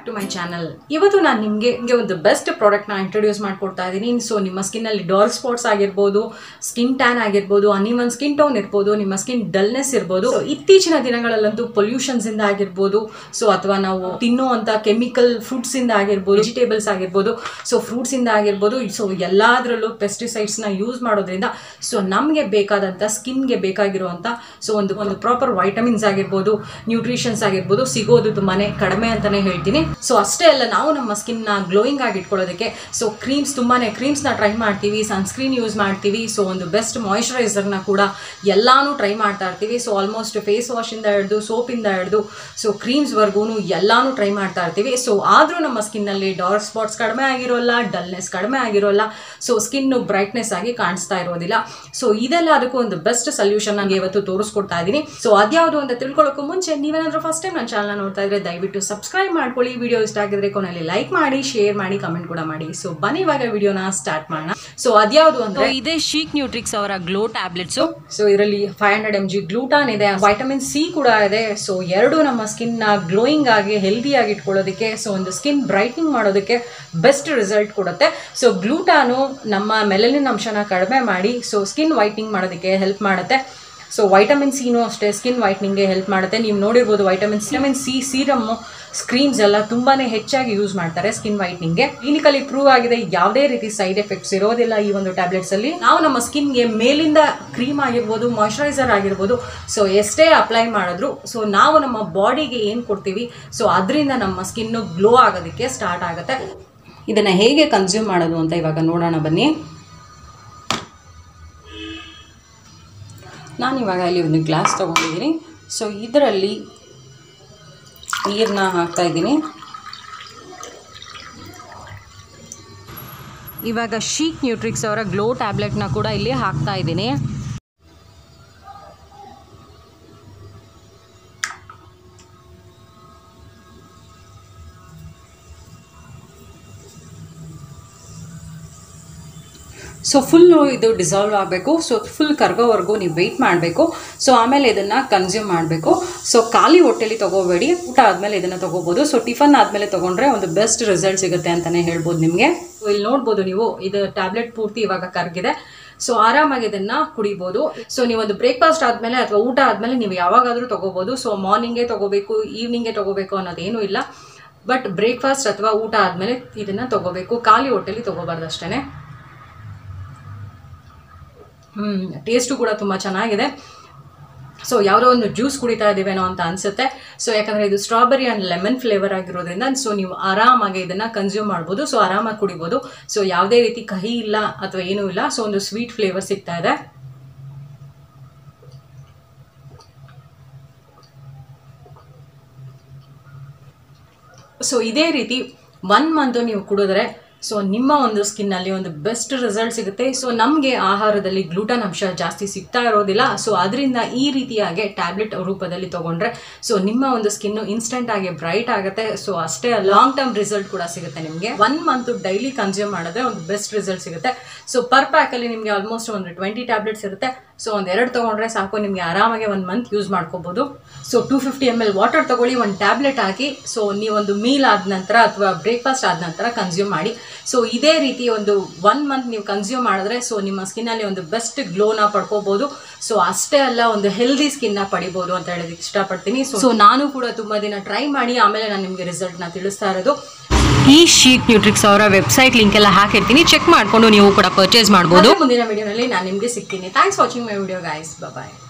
to my channel ಇವತ್ತು ನಾನು ನಿಮಗೆ ನಿಮಗೆ ಒಂದು ಬೆಸ್ಟ್ ಪ್ರಾಡಕ್ಟ್ನ ಇಂಟ್ರೊಡ್ಯೂಸ್ ಮಾಡ್ಕೊಡ್ತಾ ಇದ್ದೀನಿ ಸೊ ನಿಮ್ಮ ಸ್ಕಿನ್ನಲ್ಲಿ ಡಾರ್ಕ್ ಸ್ಪಾಟ್ಸ್ ಆಗಿರ್ಬೋದು ಸ್ಕಿನ್ ಟ್ಯಾನ್ ಆಗಿರ್ಬೋದು ಅನಿವನ್ ಸ್ಕಿನ್ ಟೋನ್ ಇರ್ಬೋದು ನಿಮ್ಮ ಸ್ಕಿನ್ ಡಲ್ನೆಸ್ ಇರ್ಬೋದು So, ಇತ್ತೀಚಿನ ದಿನಗಳಲ್ಲಂತೂ ಪೊಲ್ಯೂಷನ್ಸ್ ಇಂದ ಆಗಿರ್ಬೋದು ಸೊ ಅಥವಾ ನಾವು ತಿನ್ನುವಂಥ ಕೆಮಿಕಲ್ ಫ್ರೂಟ್ಸ್ ಇಂದ ಆಗಿರ್ಬೋದು ವೆಜಿಟೇಬಲ್ಸ್ ಆಗಿರ್ಬೋದು ಸೊ ಫ್ರೂಟ್ಸ್ ಇಂದ ಆಗಿರ್ಬೋದು ಸೊ ಎಲ್ಲದರಲ್ಲೂ ಪೆಸ್ಟಿಸೈಡ್ಸ್ನ ಯೂಸ್ ಮಾಡೋದ್ರಿಂದ ಸೊ ನಮಗೆ ಬೇಕಾದಂಥ ಸ್ಕಿನ್ಗೆ ಬೇಕಾಗಿರುವಂಥ ಸೊ ಒಂದು ಒಂದು ಪ್ರಾಪರ್ ವೈಟಮಿನ್ಸ್ ಆಗಿರ್ಬೋದು ನ್ಯೂಟ್ರಿಷನ್ಸ್ ಆಗಿರ್ಬೋದು ಸಿಗೋದು ತುಂಬಾನೇ ಕಡಿಮೆ ಅಂತಾನೆ ಹೇಳ್ತೀನಿ ಸೊ ಅಷ್ಟೇ ಅಲ್ಲ ನಾವು ನಮ್ಮ ಸ್ಕಿನ್ನ ಗ್ಲೋಯಿಂಗ್ ಆಗಿ ಇಟ್ಕೊಳ್ಳೋದಕ್ಕೆ ಸೊ ಕ್ರೀಮ್ಸ್ ತುಂಬಾನೇ ಕ್ರೀಮ್ಸ್ನ ಟ್ರೈ ಮಾಡ್ತೀವಿ ಸನ್ಸ್ಕ್ರೀನ್ ಯೂಸ್ ಮಾಡ್ತೀವಿ ಸೊ ಒಂದು ಬೆಸ್ಟ್ ಮಾಯಿಶ್ಚರೈಸರ್ನ ಕೂಡ ಎಲ್ಲಾನು ಟ್ರೈ ಮಾಡ್ತಾ ಇರ್ತೀವಿ ಸೊ ಆಲ್ಮೋಸ್ಟ್ ಫೇಸ್ ವಾಶಿಂದ ಹಿಡಿದು ಸೋಪಿಂದ ಹಿಡಿದು ಸೊ ಕ್ರೀಮ್ಸ್ವರೆಗೂ ಎಲ್ಲಾನು ಟ್ರೈ ಮಾಡ್ತಾ ಇರ್ತೀವಿ ಸೊ ಆದರೂ ನಮ್ಮ ಸ್ಕಿನ್ನಲ್ಲಿ ಡಾರ್ಕ್ ಸ್ಪಾಟ್ಸ್ ಕಡಿಮೆ ಆಗಿರೋಲ್ಲ ಡಲ್ನೆಸ್ ಕಡಿಮೆ ಆಗಿರೋಲ್ಲ ಸೊ ಸ್ಕಿನ್ನು ಬ್ರೈಟ್ನೆಸ್ ಆಗಿ ಕಾಣಿಸ್ತಾ ಇರೋದಿಲ್ಲ ಸೊ ಇದೆಲ್ಲ ಅದಕ್ಕೂ ಒಂದು ಬೆಸ್ಟ್ ಸೊಲ್ಯೂಷನ್ ನನಗೆ ಇವತ್ತು ತೋರಿಸ್ಕೊಡ್ತಾ ಇದ್ದೀನಿ ಸೊ ಅದ್ಯಾವುದು ಅಂತ ತಿಳ್ಕೊಳ್ಳೋಕ್ಕೂ ಮುಂಚೆ ನೀವೇನಾದ್ರೂ ಫಸ್ಟ್ ಟೈಮ್ ನನ್ನ ಚಾನಲ್ ನೋಡ್ತಾ ಇದ್ರೆ ದಯವಿಟ್ಟು ಸಬ್ಸ್ಕ್ರೈಬ್ ಮಾಡ್ಕೊಳ್ಳಿ ವಿಡಿಯೋ ಇಷ್ಟ ಆಗಿದ್ರೆ ಕೊನೆಯಲ್ಲಿ ಲೈಕ್ ಮಾಡಿ ಶೇರ್ ಮಾಡಿ ಕಮೆಂಟ್ ಕೂಡ ಮಾಡಿ ಸೊ ಬನ್ನಿ ಇವಾಗ ವಿಡಿಯೋನ ಸ್ಟಾರ್ಟ್ ಮಾಡೋಣ ಸೊ ಅದ್ಯಾವುದು ಅಂದ್ರೆ ಇದೇ ಶೀಕ್ ನ್ಯೂಟ್ರಿಕ್ಸ್ ಅವರ ಗ್ಲೋ ಟ್ಯಾಬ್ಲೆಟ್ಸ್ ಸೊ ಇದರಲ್ಲಿ ಫೈವ್ ಹಂಡ್ರೆಡ್ ಎಮ್ ಜಿ ಗ್ಲೂಟಾನ್ ಇದೆ ವೈಟಮಿನ್ ಸಿ ಕೂಡ ಇದೆ ಸೊ ಎರಡು ನಮ್ಮ ಸ್ಕಿನ್ ನ ಗ್ಲೋಯಿಂಗ್ ಆಗಿ ಹೆಲ್ದಿ ಆಗಿ ಇಟ್ಕೊಳ್ಳೋದಕ್ಕೆ ಸೊ ಒಂದು ಸ್ಕಿನ್ ಬ್ರೈಟ್ನಿಂಗ್ ಮಾಡೋದಕ್ಕೆ ಬೆಸ್ಟ್ ರಿಸಲ್ಟ್ ಕೊಡುತ್ತೆ ಸೊ ಗ್ಲೂಟಾನು ನಮ್ಮ ಮೆಲನಿನ್ ಅಂಶನ ಕಡಿಮೆ ಮಾಡಿ ಸೊ ಸ್ಕಿನ್ ವೈಟ್ನಿಂಗ್ ಮಾಡೋದಕ್ಕೆ ಹೆಲ್ಪ್ ಮಾಡುತ್ತೆ ಸೊ ವೈಟಮಿನ್ ಸಿನೂ ಅಷ್ಟೇ ಸ್ಕಿನ್ ವೈಟ್ನಿಂಗ್ಗೆ ಹೆಲ್ಪ್ ಮಾಡುತ್ತೆ ನೀವು ನೋಡಿರ್ಬೋದು vitamin vitamin C serum creams ಎಲ್ಲ ತುಂಬಾನೇ ಹೆಚ್ಚಾಗಿ ಯೂಸ್ ಮಾಡ್ತಾರೆ ಸ್ಕಿನ್ ವೈಟ್ನಿಂಗ್ಗೆ ಕ್ಲಿನಿಕಲಿ ಪ್ರೂವ್ ಆಗಿದೆ ಯಾವುದೇ ರೀತಿ ಸೈಡ್ ಎಫೆಕ್ಟ್ಸ್ ಇರೋದಿಲ್ಲ ಈ ಒಂದು ಟ್ಯಾಬ್ಲೆಟ್ಸ್ ಅಲ್ಲಿ ನಾವು ನಮ್ಮ ಸ್ಕಿನ್ಗೆ ಮೇಲಿಂದ ಕ್ರೀಮ್ ಆಗಿರ್ಬೋದು ಮಾಯಶ್ಚರೈಸರ್ ಆಗಿರ್ಬೋದು ಸೊ ಎಷ್ಟೇ ಅಪ್ಲೈ ಮಾಡಿದ್ರು ಸೊ ನಾವು ನಮ್ಮ ಬಾಡಿಗೆ ಏನು ಕೊಡ್ತೀವಿ ಸೊ ಅದರಿಂದ ನಮ್ಮ ಸ್ಕಿನ್ನು ಗ್ಲೋ ಆಗೋದಕ್ಕೆ ಸ್ಟಾರ್ಟ್ ಆಗುತ್ತೆ ಇದನ್ನು ಹೇಗೆ ಕನ್ಸ್ಯೂಮ್ ಮಾಡೋದು ಅಂತ ಇವಾಗ ನೋಡೋಣ ಬನ್ನಿ ನಾನು ಇವಾಗ ಇಲ್ಲಿ ಒಂದು ಗ್ಲಾಸ್ ತೊಗೊಂಡಿದ್ದೀನಿ ಸೊ ಇದರಲ್ಲಿ ನೀರನ್ನ ಹಾಕ್ತಾ ಇದ್ದೀನಿ ಇವಾಗ ಶೀಕ್ ನ್ಯೂಟ್ರಿಕ್ಸ್ ಅವರ ಗ್ಲೋ ಟ್ಯಾಬ್ಲೆಟ್ನ ಕೂಡ ಇಲ್ಲಿ ಹಾಕ್ತಾ ಇದ್ದೀನಿ ಸೊ ಫುಲ್ಲು ಇದು ಡಿಸಾಲ್ವ್ ಆಗಬೇಕು ಸೊ ಫುಲ್ ಕರ್ಗೋವರೆಗೂ ನೀವು ವೆಯ್ಟ್ ಮಾಡಬೇಕು ಸೊ ಆಮೇಲೆ ಇದನ್ನು ಕನ್ಸ್ಯೂಮ್ ಮಾಡಬೇಕು ಸೊ ಖಾಲಿ ಹೊಟ್ಟೆಲಿ ತೊಗೋಬೇಡಿ ಊಟ ಆದಮೇಲೆ ಇದನ್ನು ತೊಗೋಬೋದು ಸೊ ಟಿಫನ್ ಆದಮೇಲೆ ತೊಗೊಂಡ್ರೆ ಒಂದು ಬೆಸ್ಟ್ ರಿಸಲ್ಟ್ ಸಿಗುತ್ತೆ ಅಂತಲೇ ಹೇಳ್ಬೋದು ನಿಮಗೆ ಇಲ್ಲಿ ನೋಡ್ಬೋದು ನೀವು ಇದು ಟ್ಯಾಬ್ಲೆಟ್ ಪೂರ್ತಿ ಇವಾಗ ಕರ್ಗಿದೆ ಸೊ ಆರಾಮಾಗಿ ಇದನ್ನ ಕುಡಿಬೋದು ಸೊ ನೀವು ಒಂದು ಬ್ರೇಕ್ಫಾಸ್ಟ್ ಆದಮೇಲೆ ಅಥವಾ ಊಟ ಆದಮೇಲೆ ನೀವು ಯಾವಾಗಾದರೂ ತೊಗೋಬೋದು ಸೊ ಮಾರ್ನಿಂಗೇ ತೊಗೋಬೇಕು ಈವ್ನಿಂಗೇ ತೊಗೋಬೇಕು ಅನ್ನೋದೇನೂ ಇಲ್ಲ ಬಟ್ ಬ್ರೇಕ್ಫಾಸ್ಟ್ ಅಥವಾ ಊಟ ಆದಮೇಲೆ ಇದನ್ನು ತೊಗೋಬೇಕು ಖಾಲಿ ಹೊಟ್ಟೆಲಿ ತೊಗೋಬಾರ್ದು ಅಷ್ಟೇ ಹ್ಮ್ ಟೇಸ್ಟು ಕೂಡ ತುಂಬ ಚೆನ್ನಾಗಿದೆ ಸೊ ಯಾವುದೋ ಒಂದು ಜ್ಯೂಸ್ ಕುಡಿತಾ ಇದ್ದೀವೇನೋ ಅಂತ ಅನಿಸುತ್ತೆ ಸೊ ಯಾಕಂದರೆ ಇದು ಸ್ಟ್ರಾಬೆರಿ ಆ್ಯಂಡ್ ಲೆಮನ್ ಫ್ಲೇವರ್ ಆಗಿರೋದ್ರಿಂದ ಸೊ ನೀವು ಆರಾಮಾಗಿ ಇದನ್ನು ಕನ್ಸ್ಯೂಮ್ ಮಾಡ್ಬೋದು ಸೊ ಆರಾಮಾಗಿ ಕುಡಿಬೋದು ಸೊ ಯಾವುದೇ ರೀತಿ ಕಹಿ ಇಲ್ಲ ಅಥವಾ ಏನೂ ಇಲ್ಲ ಸೊ ಒಂದು ಸ್ವೀಟ್ ಫ್ಲೇವರ್ ಸಿಗ್ತಾ ಇದೆ ಸೊ ಇದೇ ರೀತಿ ಒನ್ ಮಂತು ನೀವು ಕುಡಿದ್ರೆ ಸೊ ನಿಮ್ಮ ಒಂದು ಸ್ಕಿನ್ನಲ್ಲಿ ಒಂದು ಬೆಸ್ಟ್ ರಿಸಲ್ಟ್ ಸಿಗುತ್ತೆ ಸೊ ನಮಗೆ ಆಹಾರದಲ್ಲಿ ಗ್ಲೂಟನ್ ಅಂಶ ಜಾಸ್ತಿ ಸಿಗ್ತಾ ಇರೋದಿಲ್ಲ ಸೊ ಅದರಿಂದ ಈ ರೀತಿಯಾಗಿ ಟ್ಯಾಬ್ಲೆಟ್ ರೂಪದಲ್ಲಿ ತಗೊಂಡ್ರೆ ಸೊ ನಿಮ್ಮ ಒಂದು ಸ್ಕಿನ್ನು ಇನ್ಸ್ಟೆಂಟ್ ಆಗಿ ಬ್ರೈಟ್ ಆಗುತ್ತೆ ಸೊ ಅಷ್ಟೇ ಲಾಂಗ್ ಟರ್ಮ್ ರಿಸಲ್ಟ್ ಕೂಡ ಸಿಗುತ್ತೆ ನಿಮಗೆ ಒನ್ ಮಂತ್ ಡೈಲಿ ಕನ್ಸ್ಯೂಮ್ ಮಾಡಿದ್ರೆ ಒಂದು ಬೆಸ್ಟ್ ರಿಸಲ್ಟ್ ಸಿಗುತ್ತೆ ಸೊ ಪರ್ ಪ್ಯಾಕಲ್ಲಿ ನಿಮಗೆ ಆಲ್ಮೋಸ್ಟ್ ಒಂದು ಟ್ವೆಂಟಿ ಟ್ಯಾಬ್ಲೆಟ್ಸ್ ಇರುತ್ತೆ ಸೊ ಒಂದು ಎರಡು ತೊಗೊಂಡ್ರೆ ಸಾಕು ನಿಮಗೆ ಆರಾಮಾಗಿ ಒಂದು ಮಂತ್ ಯೂಸ್ ಮಾಡ್ಕೋಬೋದು so two fifty m l water ತೊಗೊಳ್ಳಿ ಒಂದು ಟ್ಯಾಬ್ಲೆಟ್ ಹಾಕಿ ಸೊ ನೀವೊಂದು ಮೀಲ್ ಆದ ನಂತರ ಅಥವಾ ಬ್ರೇಕ್ಫಾಸ್ಟ್ ಆದ ನಂತರ ಕನ್ಸ್ಯೂಮ್ ಮಾಡಿ ಸೊ ಇದೇ ರೀತಿ ಒಂದು ಒನ್ ಮಂತ್ ನೀವು ಕನ್ಸ್ಯೂಮ್ ಮಾಡಿದ್ರೆ ಸೊ ನಿಮ್ಮ ಸ್ಕಿನ್ನಲ್ಲಿ ಒಂದು ಬೆಸ್ಟ್ ಗ್ಲೋನ ಪಡ್ಕೋಬೋದು ಸೊ ಅಷ್ಟೇ ಅಲ್ಲ ಒಂದು ಹೆಲ್ದಿ ಸ್ಕಿನ್ನ ಪಡಿಬೋದು ಅಂತ ಹೇಳೋದಕ್ಕೆ ಇಷ್ಟಪಡ್ತೀನಿ ಸೊ ನಾನು ಕೂಡ ತುಂಬ ದಿನ ಟ್ರೈ ಮಾಡಿ ಆಮೇಲೆ ನಾನು ನಿಮಗೆ ರಿಸಲ್ಟ್ನ ತಿಳಿಸ್ತಾ ಇರೋದು ಈ ಶೀಕ್ ನ್ಯೂಟ್ರಿಕ್ಸ್ ಅವರ ವೆಬ್ಸೈಟ್ ಲಿಂಕ್ ಎಲ್ಲ ಹಾಕಿರ್ತೀನಿ ಚೆಕ್ ಮಾಡಿಕೊಂಡು ನೀವು ಕೂಡ ಪರ್ಚೇಸ್ ಮಾಡ್ಬೋದು ಮುಂದಿನ ವಿಡಿಯೋನಲ್ಲಿ ನಾನು ನಿಮಗೆ ಸಿಗ್ತೀನಿ thanks watching my video guys bye